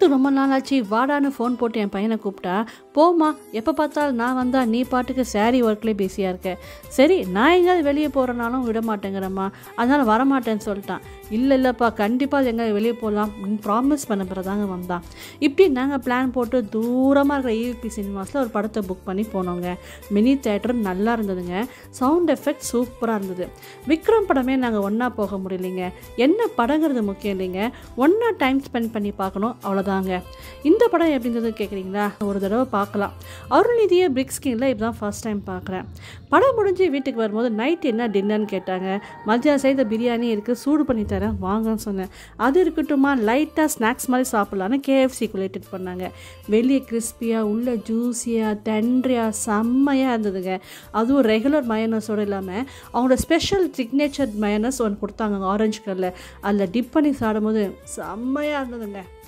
பார்த்து ரொம்ப நாள் ஆச்சு வாடான்னு ஃபோன் போட்டு என் பையனை கூப்பிட்டா போம்மா எப்போ பார்த்தாலும் நான் வந்தா நீ பாட்டுக்கு saree ஒர்க்லேயே பிஸியாக இருக்க சரி நான் எங்கேயாவது வெளியே போகிறனாலும் விட மாட்டேங்கிறம்மா அதனால் வரமாட்டேன்னு சொல்லிட்டான் இல்லை இல்லைப்பா கண்டிப்பாக எங்கே வெளியே போகலாம் ப்ராமிஸ் பண்ண பிறதாங்க வந்தான் இப்படி நாங்கள் பிளான் போட்டு தூரமாக இருக்கிற ஏவிபி சினிமாஸில் ஒரு படத்தை புக் பண்ணி போனோங்க மினி தேட்டர் நல்லா இருந்ததுங்க சவுண்ட் எஃபெக்ட் சூப்பராக இருந்தது விக்ரம் படமே நாங்கள் ஒன்றா போக முடியலைங்க என்ன படங்கிறது முக்கியம் இல்லைங்க ஒன்றா டைம் ஸ்பெண்ட் பண்ணி பார்க்கணும் அவ்வளோதாங்க இந்த படம் எப்படி இருந்தது கேட்குறீங்களா ஒரு தடவை பார்க்கலாம் அருள்நிதியை பிக் ஸ்கிரீனில் இப்போ தான் ஃபர்ஸ்ட் டைம் பார்க்குறேன் படம் முடிஞ்சு வீட்டுக்கு வரும்போது நைட் என்ன டின்னர்னு கேட்டாங்க மதியம் செய்த பிரியாணி இருக்குது சூடு பண்ணி தரேன் வாங்கன்னு சொன்னேன் அது இருக்கட்டுமா லைட்டாக ஸ்நாக்ஸ் மாதிரி சாப்பிட்லான்னு கேஎஃப்சிக்கு ரிலேட்டட் பண்ணாங்க வெளியே கிறிஸ்பியாக உள்ள ஜூஸியாக டென்ட்ரியாக செம்மையாக இருந்ததுங்க அதுவும் ரெகுலர் மயனஸோடு இல்லாமல் அவங்களோட ஸ்பெஷல் சிக்னேச்சர் மயனஸ் ஒன்று கொடுத்தாங்க ஆரஞ்சு கலரில் அதில் டிப் பண்ணி சாப்பிடும்போது செம்மையாக இருந்ததுங்க